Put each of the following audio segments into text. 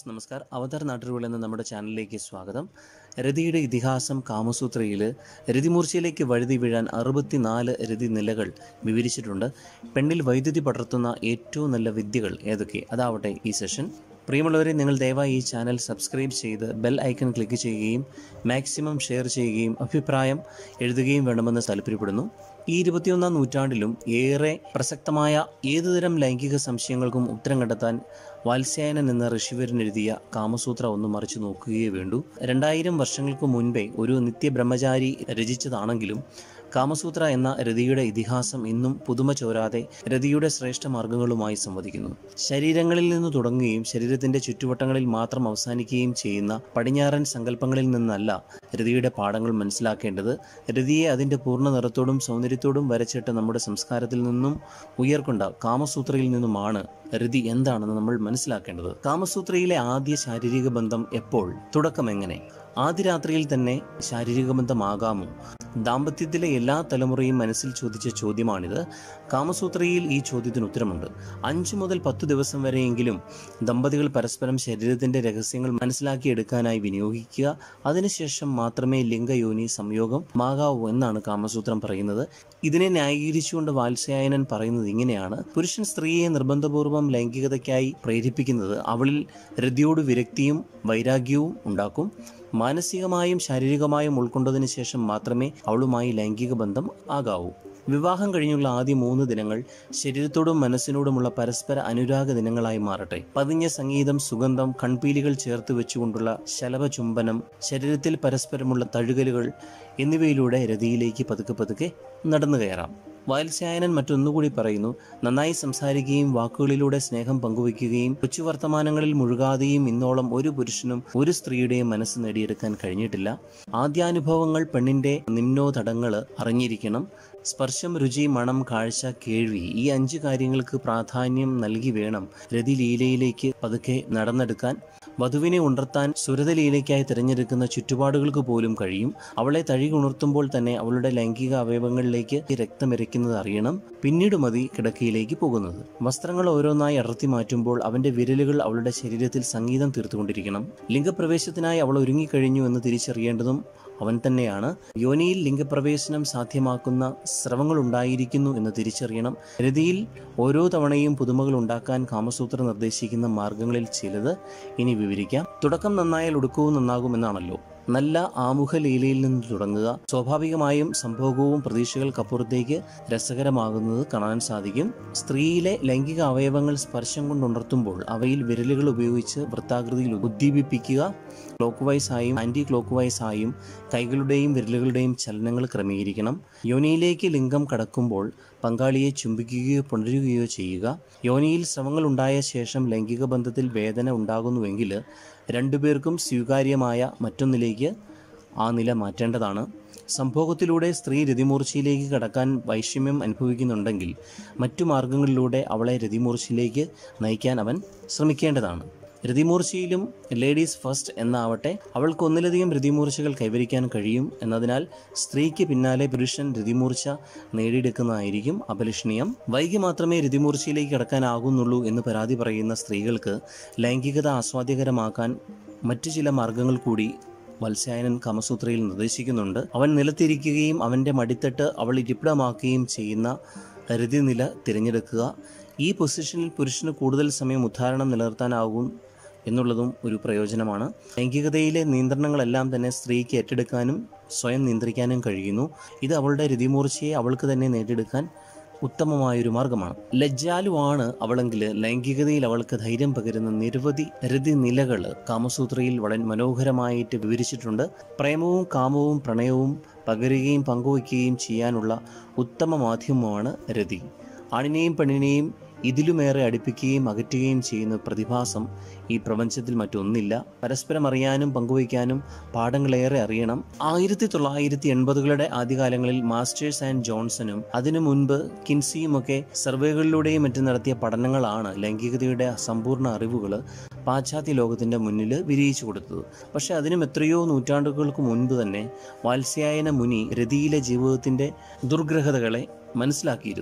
viewers നമസ്കാർ അവതാർ നാട്ടുകൾ എന്ന നമ്മുടെ ചാനലിലേക്ക് സ്വാഗതം രതിയുടെ ഇതിഹാസം കാമസൂത്രയിൽ രതിമൂർച്ചയിലേക്ക് വഴുതി വീഴാൻ അറുപത്തിനാല് രതി നിലകൾ വിവരിച്ചിട്ടുണ്ട് പെണ്ണിൽ വൈദ്യുതി പടർത്തുന്ന ഏറ്റവും നല്ല വിദ്യകൾ ഏതൊക്കെ അതാവട്ടെ ഈ സെഷൻ പ്രിയമുള്ളവരെ നിങ്ങൾ ദയവായി ഈ ചാനൽ സബ്സ്ക്രൈബ് ചെയ്ത് ബെൽ ഐക്കൺ ക്ലിക്ക് ചെയ്യുകയും മാക്സിമം ഷെയർ ചെയ്യുകയും അഭിപ്രായം എഴുതുകയും വേണമെന്ന് താല്പര്യപ്പെടുന്നു ഈ ഇരുപത്തിയൊന്നാം നൂറ്റാണ്ടിലും ഏറെ പ്രസക്തമായ ഏതുതരം ലൈംഗിക സംശയങ്ങൾക്കും ഉത്തരം കണ്ടെത്താൻ വാത്സ്യായനൻ എന്ന ഋഷിവരൻ എഴുതിയ കാമസൂത്ര ഒന്ന് മറിച്ചു നോക്കുകയേ വേണ്ടൂ രണ്ടായിരം വർഷങ്ങൾക്ക് മുൻപേ ഒരു നിത്യബ്രഹ്മചാരി രചിച്ചതാണെങ്കിലും കാമസൂത്ര എന്ന രതിയുടെ ഇതിഹാസം ഇന്നും പുതുമ ചോരാതെ രതിയുടെ ശ്രേഷ്ഠ മാർഗങ്ങളുമായി സംവദിക്കുന്നു ശരീരങ്ങളിൽ നിന്ന് തുടങ്ങുകയും ശരീരത്തിന്റെ ചുറ്റുവട്ടങ്ങളിൽ മാത്രം അവസാനിക്കുകയും ചെയ്യുന്ന പടിഞ്ഞാറൻ സങ്കല്പങ്ങളിൽ നിന്നല്ല രതിയുടെ പാഠങ്ങൾ മനസ്സിലാക്കേണ്ടത് രതിയെ അതിന്റെ പൂർണ്ണ നിറത്തോടും സൗന്ദര്യത്തോടും വരച്ചിട്ട് നമ്മുടെ സംസ്കാരത്തിൽ നിന്നും ഉയർക്കൊണ്ട കാമസൂത്രയിൽ നിന്നുമാണ് രതി എന്താണെന്ന് നമ്മൾ മനസ്സിലാക്കേണ്ടത് കാമസൂത്രയിലെ ആദ്യ ശാരീരിക ബന്ധം എപ്പോൾ തുടക്കം എങ്ങനെ ആദ്യ രാത്രിയിൽ തന്നെ ശാരീരിക ബന്ധമാകാമോ ദാമ്പത്യത്തിലെ എല്ലാ തലമുറയും മനസ്സിൽ ചോദിച്ച ചോദ്യമാണിത് കാമസൂത്രയിൽ ഈ ചോദ്യത്തിന് ഉത്തരമുണ്ട് അഞ്ചു മുതൽ പത്തു ദിവസം വരെയെങ്കിലും ദമ്പതികൾ പരസ്പരം ശരീരത്തിന്റെ രഹസ്യങ്ങൾ മനസ്സിലാക്കിയെടുക്കാനായി വിനിയോഗിക്കുക അതിനുശേഷം മാത്രമേ ലിംഗയോനി സംയോഗം മാകാവൂ എന്നാണ് കാമസൂത്രം പറയുന്നത് ഇതിനെ ന്യായീകരിച്ചുകൊണ്ട് വാത്സ്യായനൻ പറയുന്നത് ഇങ്ങനെയാണ് പുരുഷൻ സ്ത്രീയെ നിർബന്ധപൂർവം ലൈംഗികതയ്ക്കായി പ്രേരിപ്പിക്കുന്നത് അവളിൽ രതിയോട് വിരക്തിയും വൈരാഗ്യവും ഉണ്ടാക്കും മാനസികമായും ശാരീരികമായും ഉൾക്കൊണ്ടതിന് ശേഷം മാത്രമേ അവളുമായി ലൈംഗിക ബന്ധം ആകാവൂ വിവാഹം കഴിഞ്ഞുള്ള ആദ്യ മൂന്ന് ദിനങ്ങൾ ശരീരത്തോടും മനസ്സിനോടുമുള്ള പരസ്പര അനുരാഗ ദിനങ്ങളായി മാറട്ടെ പതിഞ്ഞ സംഗീതം സുഗന്ധം കൺപീലികൾ ചേർത്ത് വെച്ചുകൊണ്ടുള്ള ശലഭചുംബനം ശരീരത്തിൽ പരസ്പരമുള്ള തഴുകലുകൾ എന്നിവയിലൂടെ രതിയിലേക്ക് പതുക്കെ പതുക്കെ നടന്നു കയറാം വാത്സ്യായനൻ മറ്റൊന്നുകൂടി പറയുന്നു നന്നായി സംസാരിക്കുകയും വാക്കുകളിലൂടെ സ്നേഹം പങ്കുവയ്ക്കുകയും കൊച്ചു വർത്തമാനങ്ങളിൽ മുഴുകാതെയും ഇന്നോളം ഒരു പുരുഷനും ഒരു സ്ത്രീയുടെയും മനസ്സ് നേടിയെടുക്കാൻ കഴിഞ്ഞിട്ടില്ല ആദ്യാനുഭവങ്ങൾ പെണ്ണിന്റെ നിമ്നോതടങ്ങൾ അറിഞ്ഞിരിക്കണം സ്പർശം രുചി മണം കാഴ്ച കേൾവി ഈ അഞ്ച് കാര്യങ്ങൾക്ക് പ്രാധാന്യം നൽകി വേണം രതിലീലയിലേക്ക് പതുക്കെ നടന്നെടുക്കാൻ വധുവിനെ ഉണർത്താൻ സുരതലീലയ്ക്കായി തിരഞ്ഞെടുക്കുന്ന ചുറ്റുപാടുകൾക്ക് പോലും കഴിയും അവളെ തഴുകി ഉണർത്തുമ്പോൾ തന്നെ അവളുടെ ലൈംഗിക അവയവങ്ങളിലേക്ക് രക്തമിരയ്ക്കുന്നത് അറിയണം പിന്നീട് മതി കിടക്കയിലേക്ക് പോകുന്നത് വസ്ത്രങ്ങൾ ഓരോന്നായി അടർത്തി മാറ്റുമ്പോൾ അവന്റെ വിരലുകൾ അവളുടെ ശരീരത്തിൽ സംഗീതം തീർത്തുകൊണ്ടിരിക്കണം ലിംഗപ്രവേശത്തിനായി അവൾ ഒരുങ്ങിക്കഴിഞ്ഞു എന്ന് തിരിച്ചറിയേണ്ടതും അവൻ തന്നെയാണ് യോനിയിൽ ലിംഗപ്രവേശനം സാധ്യമാക്കുന്ന സ്രവങ്ങൾ ഉണ്ടായിരിക്കുന്നു എന്ന് തിരിച്ചറിയണം രതിയിൽ ഓരോ തവണയും പുതുമകൾ ഉണ്ടാക്കാൻ കാമസൂത്ര നിർദ്ദേശിക്കുന്ന മാർഗങ്ങളിൽ ചിലത് ഇനി വിവരിക്കാം തുടക്കം നന്നായാൽ ഒടുക്കവും നന്നാകുമെന്നാണല്ലോ നല്ല ആമുഖ ലീലയിൽ നിന്ന് തുടങ്ങുക സ്വാഭാവികമായും സംഭോഗവും പ്രതീക്ഷകൾക്കപ്പുറത്തേക്ക് രസകരമാകുന്നത് കാണാൻ സാധിക്കും സ്ത്രീയിലെ ലൈംഗിക അവയവങ്ങൾ സ്പർശം കൊണ്ട് ഉണർത്തുമ്പോൾ അവയിൽ വിരലുകൾ ഉപയോഗിച്ച് വൃത്താകൃതിയിൽ ഉദ്ദീപിപ്പിക്കുക ക്ലോക്ക് വൈസ് ആയും ആന്റി ക്ലോക്ക് വൈസ് ആയും കൈകളുടെയും വിരലുകളുടെയും ചലനങ്ങൾ ക്രമീകരിക്കണം യോനിയിലേക്ക് ലിംഗം കടക്കുമ്പോൾ പങ്കാളിയെ ചുംബിക്കുകയോ പുണരുകയോ ചെയ്യുക യോനിയിൽ ശ്രമങ്ങൾ ഉണ്ടായ ശേഷം ലൈംഗിക ബന്ധത്തിൽ വേദന ഉണ്ടാകുന്നുവെങ്കിൽ രണ്ടുപേർക്കും സ്വീകാര്യമായ മറ്റൊന്നിലേക്ക് ആ നില മാറ്റേണ്ടതാണ് സംഭോഗത്തിലൂടെ സ്ത്രീ രതിമൂർച്ചയിലേക്ക് കടക്കാൻ വൈഷമ്യം അനുഭവിക്കുന്നുണ്ടെങ്കിൽ മറ്റു മാർഗങ്ങളിലൂടെ അവളെ രതിമൂർച്ചയിലേക്ക് നയിക്കാൻ അവൻ ശ്രമിക്കേണ്ടതാണ് രതിമൂർച്ചയിലും ലേഡീസ് ഫസ്റ്റ് എന്നാവട്ടെ അവൾക്ക് ഒന്നിലധികം രതിമൂർച്ചകൾ കൈവരിക്കാൻ കഴിയും എന്നതിനാൽ സ്ത്രീക്ക് പിന്നാലെ പുരുഷൻ രതിമൂർച്ച നേടിയെടുക്കുന്നതായിരിക്കും അപലഷണീയം വൈകി മാത്രമേ രതിമൂർച്ചയിലേക്ക് കടക്കാനാകുന്നുള്ളൂ എന്ന് പരാതി പറയുന്ന സ്ത്രീകൾക്ക് ലൈംഗികത ആസ്വാദ്യകരമാക്കാൻ മറ്റു ചില മാർഗങ്ങൾ കൂടി വത്സ്യായനൻ കാമസൂത്രയിൽ നിർദ്ദേശിക്കുന്നുണ്ട് അവൻ നിലത്തിരിക്കുകയും അവൻ്റെ മടിത്തട്ട് അവൾ ഇരിപ്പിടമാക്കുകയും ചെയ്യുന്ന രതിനില തിരഞ്ഞെടുക്കുക ഈ പൊസിഷനിൽ പുരുഷന് കൂടുതൽ സമയം ഉദ്ധാരണം നിലനിർത്താനാകും എന്നുള്ളതും ഒരു പ്രയോജനമാണ് ലൈംഗികതയിലെ നിയന്ത്രണങ്ങളെല്ലാം തന്നെ സ്ത്രീക്ക് ഏറ്റെടുക്കാനും സ്വയം നിയന്ത്രിക്കാനും കഴിയുന്നു ഇത് അവളുടെ രതിമൂർച്ചയെ അവൾക്ക് തന്നെ നേടിയെടുക്കാൻ ഉത്തമമായൊരു മാർഗമാണ് ലജ്ജാലുവാണ് അവളെങ്കിൽ ലൈംഗികതയിൽ അവൾക്ക് ധൈര്യം പകരുന്ന നിരവധി രതി നിലകൾ കാമസൂത്രയിൽ വളരെ മനോഹരമായിട്ട് വിവരിച്ചിട്ടുണ്ട് പ്രേമവും കാമവും പ്രണയവും പകരുകയും പങ്കുവയ്ക്കുകയും ചെയ്യാനുള്ള ഉത്തമ മാധ്യമമാണ് രതി ആണിനെയും പെണ്ണിനെയും ഇതിലുമേറെ അടുപ്പിക്കുകയും അകറ്റുകയും ചെയ്യുന്ന പ്രതിഭാസം ഈ പ്രപഞ്ചത്തിൽ മറ്റൊന്നില്ല പരസ്പരം അറിയാനും പങ്കുവയ്ക്കാനും പാഠങ്ങളേറെ അറിയണം ആയിരത്തി തൊള്ളായിരത്തി എൺപതുകളുടെ ആദ്യകാലങ്ങളിൽ മാസ്റ്റേഴ്സ് ആൻഡ് ജോൺസണും അതിനു മുൻപ് കിൻസിയുമൊക്കെ സർവേകളിലൂടെയും മറ്റും നടത്തിയ പഠനങ്ങളാണ് ലൈംഗികതയുടെ സമ്പൂർണ്ണ അറിവുകൾ പാശ്ചാത്യ ലോകത്തിൻ്റെ മുന്നിൽ വിരിയിച്ചു കൊടുത്തത് പക്ഷെ അതിനും എത്രയോ നൂറ്റാണ്ടുകൾക്ക് മുൻപ് തന്നെ വാത്സ്യായന മുനി രതിയിലെ ജീവിതത്തിൻ്റെ ദുർഗ്രഹതകളെ മനസ്സിലാക്കിയിരുന്നു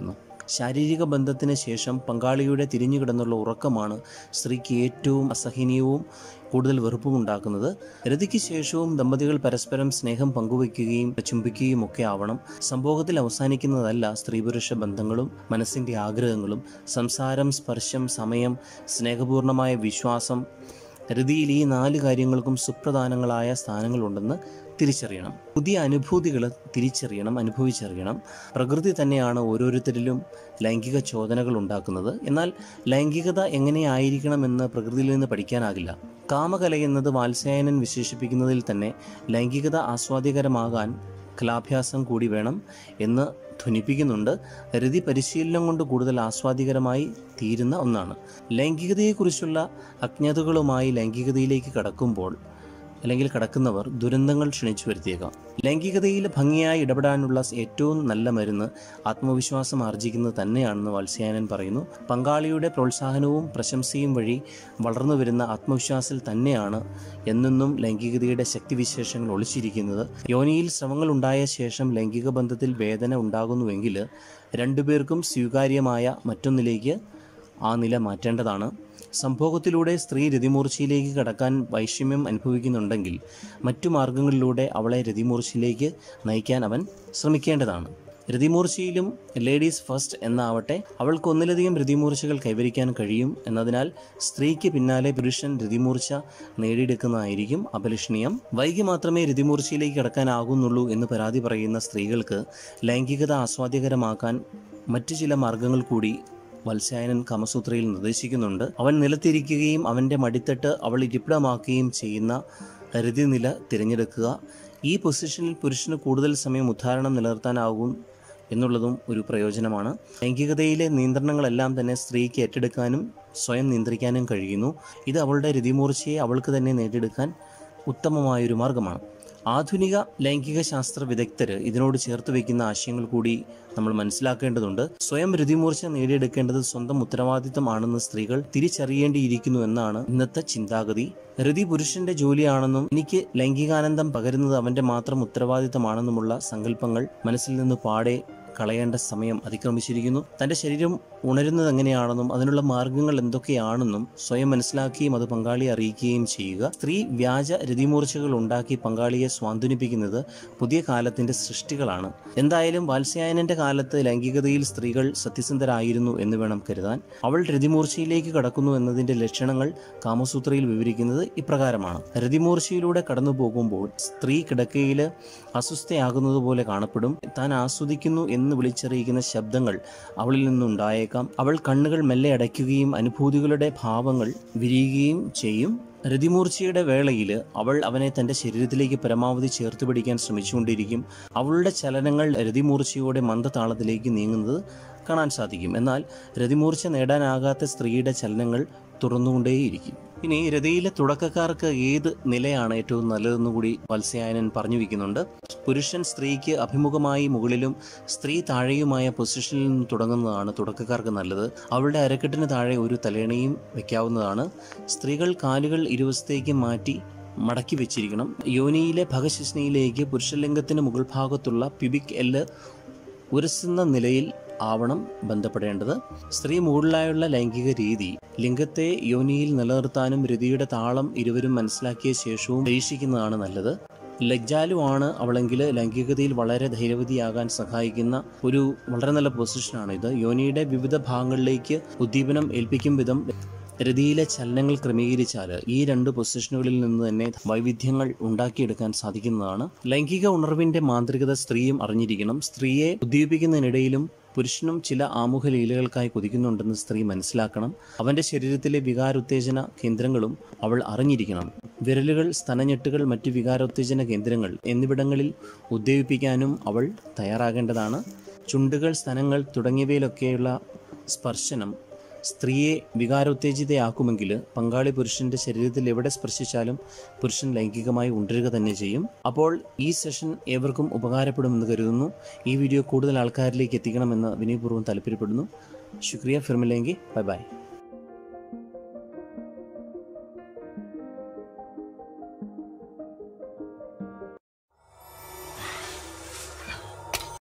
ശാരീരിക ബന്ധത്തിന് ശേഷം പങ്കാളിയുടെ തിരിഞ്ഞു കിടന്നുള്ള ഉറക്കമാണ് സ്ത്രീക്ക് ഏറ്റവും അസഹനീയവും കൂടുതൽ വെറുപ്പും ഉണ്ടാക്കുന്നത് രതിക്ക് ശേഷവും ദമ്പതികൾ പരസ്പരം സ്നേഹം പങ്കുവയ്ക്കുകയും ചുംബിക്കുകയും ഒക്കെ ആവണം സംഭോഗത്തിൽ അവസാനിക്കുന്നതല്ല സ്ത്രീ പുരുഷ ബന്ധങ്ങളും മനസ്സിൻ്റെ ആഗ്രഹങ്ങളും സംസാരം സ്പർശം സമയം സ്നേഹപൂർണമായ വിശ്വാസം രതിയിൽ ഈ നാല് കാര്യങ്ങൾക്കും സുപ്രധാനങ്ങളായ സ്ഥാനങ്ങളുണ്ടെന്ന് തിരിച്ചറിയണം പുതിയ അനുഭൂതികൾ തിരിച്ചറിയണം അനുഭവിച്ചറിയണം പ്രകൃതി തന്നെയാണ് ഓരോരുത്തരിലും ലൈംഗിക ചോദനകൾ ഉണ്ടാക്കുന്നത് എന്നാൽ ലൈംഗികത എങ്ങനെയായിരിക്കണമെന്ന് പ്രകൃതിയിൽ നിന്ന് പഠിക്കാനാകില്ല കാമകല എന്നത് വാത്സ്യായനൻ വിശേഷിപ്പിക്കുന്നതിൽ തന്നെ ലൈംഗികത ആസ്വാദ്യകരമാകാൻ കലാഭ്യാസം കൂടി വേണം എന്ന് ധ്വനിപ്പിക്കുന്നുണ്ട് രതി പരിശീലനം കൊണ്ട് കൂടുതൽ ആസ്വാദികരമായി തീരുന്ന ഒന്നാണ് ലൈംഗികതയെക്കുറിച്ചുള്ള അജ്ഞതകളുമായി ലൈംഗികതയിലേക്ക് കടക്കുമ്പോൾ അല്ലെങ്കിൽ കടക്കുന്നവർ ദുരന്തങ്ങൾ ക്ഷണിച്ചു വരുത്തിയേക്കാം ലൈംഗികതയിൽ ഭംഗിയായി ഇടപെടാനുള്ള ഏറ്റവും നല്ല മരുന്ന് ആത്മവിശ്വാസം ആർജിക്കുന്നത് തന്നെയാണെന്ന് വത്സ്യായനൻ പറയുന്നു പങ്കാളിയുടെ പ്രോത്സാഹനവും പ്രശംസയും വഴി വളർന്നു വരുന്ന ആത്മവിശ്വാസത്തിൽ തന്നെയാണ് എന്നെന്നും ലൈംഗികതയുടെ ശക്തിവിശേഷങ്ങൾ ഒളിച്ചിരിക്കുന്നത് യോനിയിൽ ശ്രമങ്ങൾ ഉണ്ടായ ശേഷം ലൈംഗിക ബന്ധത്തിൽ വേദന ഉണ്ടാകുന്നുവെങ്കിൽ രണ്ടുപേർക്കും സ്വീകാര്യമായ മറ്റൊന്നിലേക്ക് ആ നില മാറ്റേണ്ടതാണ് സംഭോഗത്തിലൂടെ സ്ത്രീ രതിമൂർച്ചയിലേക്ക് കടക്കാൻ വൈഷമ്യം അനുഭവിക്കുന്നുണ്ടെങ്കിൽ മറ്റു മാർഗങ്ങളിലൂടെ അവളെ രതിമൂർച്ചയിലേക്ക് നയിക്കാൻ അവൻ ശ്രമിക്കേണ്ടതാണ് രതിമൂർച്ചയിലും ലേഡീസ് ഫസ്റ്റ് എന്നാവട്ടെ അവൾക്ക് ഒന്നിലധികം രതിമൂർച്ചകൾ കൈവരിക്കാൻ കഴിയും എന്നതിനാൽ സ്ത്രീക്ക് പിന്നാലെ പുരുഷൻ രതിമൂർച്ച നേടിയെടുക്കുന്നതായിരിക്കും അപലഷണീയം വൈകി മാത്രമേ രതിമൂർച്ചയിലേക്ക് കടക്കാനാകുന്നുള്ളൂ എന്ന് പരാതി പറയുന്ന സ്ത്രീകൾക്ക് ലൈംഗികത ആസ്വാദ്യകരമാക്കാൻ മറ്റു ചില മാർഗങ്ങൾ കൂടി വത്സ്യായനൻ കമസൂത്രയിൽ നിർദ്ദേശിക്കുന്നുണ്ട് അവൻ നിലത്തിരിക്കുകയും അവൻ്റെ മടിത്തട്ട് അവൾ ഇരിപ്പിടമാക്കുകയും ചെയ്യുന്ന രതിനില തിരഞ്ഞെടുക്കുക ഈ പൊസിഷനിൽ പുരുഷന് കൂടുതൽ സമയം ഉദ്ധാരണം നിലനിർത്താനാകും എന്നുള്ളതും ഒരു പ്രയോജനമാണ് ലൈംഗികതയിലെ നിയന്ത്രണങ്ങളെല്ലാം തന്നെ സ്ത്രീക്ക് ഏറ്റെടുക്കാനും സ്വയം നിയന്ത്രിക്കാനും കഴിയുന്നു ഇത് അവളുടെ രതിമൂർച്ചയെ അവൾക്ക് തന്നെ നേടിയെടുക്കാൻ ഉത്തമമായൊരു മാർഗമാണ് ആധുനിക ലൈംഗിക ശാസ്ത്ര വിദഗ്ധർ ഇതിനോട് ചേർത്ത് വയ്ക്കുന്ന ആശയങ്ങൾ കൂടി നമ്മൾ മനസ്സിലാക്കേണ്ടതുണ്ട് സ്വയം രതിമൂർച്ച നേടിയെടുക്കേണ്ടത് സ്വന്തം ഉത്തരവാദിത്തമാണെന്ന് സ്ത്രീകൾ തിരിച്ചറിയേണ്ടിയിരിക്കുന്നു എന്നാണ് ഇന്നത്തെ ചിന്താഗതി രതി പുരുഷന്റെ ജോലിയാണെന്നും എനിക്ക് ലൈംഗികാനന്ദം പകരുന്നത് അവന്റെ മാത്രം ഉത്തരവാദിത്തമാണെന്നുമുള്ള സങ്കല്പങ്ങൾ മനസ്സിൽ നിന്ന് പാടെ കളയേണ്ട സമയം അതിക്രമിച്ചിരിക്കുന്നു തൻ്റെ ശരീരം ഉണരുന്നത് എങ്ങനെയാണെന്നും അതിനുള്ള മാർഗങ്ങൾ എന്തൊക്കെയാണെന്നും സ്വയം മനസ്സിലാക്കുകയും അത് പങ്കാളിയെ അറിയിക്കുകയും ചെയ്യുക സ്ത്രീ വ്യാജ രതിമൂർച്ചകൾ ഉണ്ടാക്കി പങ്കാളിയെ സ്വാന്തനിപ്പിക്കുന്നത് പുതിയ കാലത്തിന്റെ സൃഷ്ടികളാണ് എന്തായാലും വാത്സ്യായനന്റെ കാലത്ത് ലൈംഗികതയിൽ സ്ത്രീകൾ സത്യസന്ധരായിരുന്നു എന്ന് വേണം കരുതാൻ അവൾ രതിമൂർച്ചയിലേക്ക് കടക്കുന്നു എന്നതിന്റെ ലക്ഷണങ്ങൾ കാമസൂത്രയിൽ വിവരിക്കുന്നത് ഇപ്രകാരമാണ് രതിമൂർച്ചയിലൂടെ കടന്നു പോകുമ്പോൾ സ്ത്രീ കിടക്കയിൽ അസ്വസ്ഥയാകുന്നത് പോലെ കാണപ്പെടും താൻ ആസ്വദിക്കുന്നു എന്ന് വിളിച്ചറിയിക്കുന്ന ശബ്ദങ്ങൾ അവളിൽ നിന്നുണ്ടായേക്കാം അവൾ കണ്ണുകൾ മെല്ലെ അടയ്ക്കുകയും അനുഭൂതികളുടെ ഭാവങ്ങൾ വിരിയുകയും ചെയ്യും രതിമൂർച്ചയുടെ വേളയിൽ അവൾ അവനെ തൻ്റെ ശരീരത്തിലേക്ക് പരമാവധി ചേർത്ത് പിടിക്കാൻ ശ്രമിച്ചുകൊണ്ടിരിക്കും അവളുടെ ചലനങ്ങൾ രതിമൂർച്ചയോടെ മന്ദതാളത്തിലേക്ക് നീങ്ങുന്നത് കാണാൻ സാധിക്കും എന്നാൽ രതിമൂർച്ച നേടാനാകാത്ത സ്ത്രീയുടെ ചലനങ്ങൾ തുറന്നുകൊണ്ടേയിരിക്കും ഇനി രതിയിലെ തുടക്കക്കാർക്ക് ഏത് നിലയാണ് ഏറ്റവും നല്ലതെന്ന് കൂടി വത്സ്യായനൻ പറഞ്ഞു വയ്ക്കുന്നുണ്ട് പുരുഷൻ സ്ത്രീക്ക് അഭിമുഖമായി മുകളിലും സ്ത്രീ താഴെയുമായ പൊസിഷനിൽ നിന്ന് തുടങ്ങുന്നതാണ് തുടക്കക്കാർക്ക് നല്ലത് അവളുടെ അരക്കെട്ടിന് താഴെ ഒരു തലേണയും വെക്കാവുന്നതാണ് സ്ത്രീകൾ കാലുകൾ ഇരുവശത്തേക്ക് മാറ്റി മടക്കി വെച്ചിരിക്കണം യോനിയിലെ ഭഗശിഷ്ണിയിലേക്ക് പുരുഷലിംഗത്തിന് മുകൾ ഭാഗത്തുള്ള പിബിക് എല്ല് ഉരസുന്ന നിലയിൽ ആവണം ബന്ധപ്പെടേണ്ടത് സ്ത്രീ മുകളിലായുള്ള ലൈംഗിക രീതി ലിംഗത്തെ യോനിയിൽ നിലനിർത്താനും രതിയുടെ താളം ഇരുവരും മനസ്സിലാക്കിയ ശേഷവും പരീക്ഷിക്കുന്നതാണ് നല്ലത് ലജ്ജാലുവാണ് അവളെങ്കിൽ ലൈംഗികതയിൽ വളരെ ധൈര്യവതിയാകാൻ സഹായിക്കുന്ന ഒരു വളരെ നല്ല പൊസിഷനാണ് ഇത് യോനിയുടെ വിവിധ ഭാഗങ്ങളിലേക്ക് ഉദ്ദീപനം ഏൽപ്പിക്കും വിധം രതിയിലെ ചലനങ്ങൾ ക്രമീകരിച്ചാൽ ഈ രണ്ട് പൊസിഷനുകളിൽ നിന്ന് തന്നെ വൈവിധ്യങ്ങൾ ഉണ്ടാക്കിയെടുക്കാൻ സാധിക്കുന്നതാണ് ലൈംഗിക ഉണർവിന്റെ മാന്ത്രികത സ്ത്രീയും അറിഞ്ഞിരിക്കണം സ്ത്രീയെ ഉദ്ദീപിക്കുന്നതിനിടയിലും പുരുഷനും ചില ആമുഖ ലീലകൾക്കായി കൊതിക്കുന്നുണ്ടെന്ന് സ്ത്രീ മനസ്സിലാക്കണം അവന്റെ ശരീരത്തിലെ വികാരോത്തേജന കേന്ദ്രങ്ങളും അവൾ അറിഞ്ഞിരിക്കണം വിരലുകൾ സ്തനഞ്ഞെട്ടുകൾ മറ്റ് വികാരോത്തേജന കേന്ദ്രങ്ങൾ എന്നിവിടങ്ങളിൽ ഉദ്ദീപിപ്പിക്കാനും അവൾ തയ്യാറാകേണ്ടതാണ് ചുണ്ടുകൾ സ്തനങ്ങൾ തുടങ്ങിയവയിലൊക്കെയുള്ള സ്പർശനം സ്ത്രീയെ വികാരോത്തേജിതയാക്കുമെങ്കിൽ പങ്കാളി പുരുഷന്റെ ശരീരത്തിൽ എവിടെ സ്പർശിച്ചാലും പുരുഷൻ ലൈംഗികമായി ഉണ്ടരുക തന്നെ ചെയ്യും അപ്പോൾ ഈ സെഷൻ ഏവർക്കും ഉപകാരപ്പെടുമെന്ന് കരുതുന്നു ഈ വീഡിയോ കൂടുതൽ ആൾക്കാരിലേക്ക് എത്തിക്കണമെന്ന് വിനയപൂർവ്വം താല്പര്യപ്പെടുന്നു ശുക്രിയ ഫിർമിലെങ്കി ബൈ ബൈ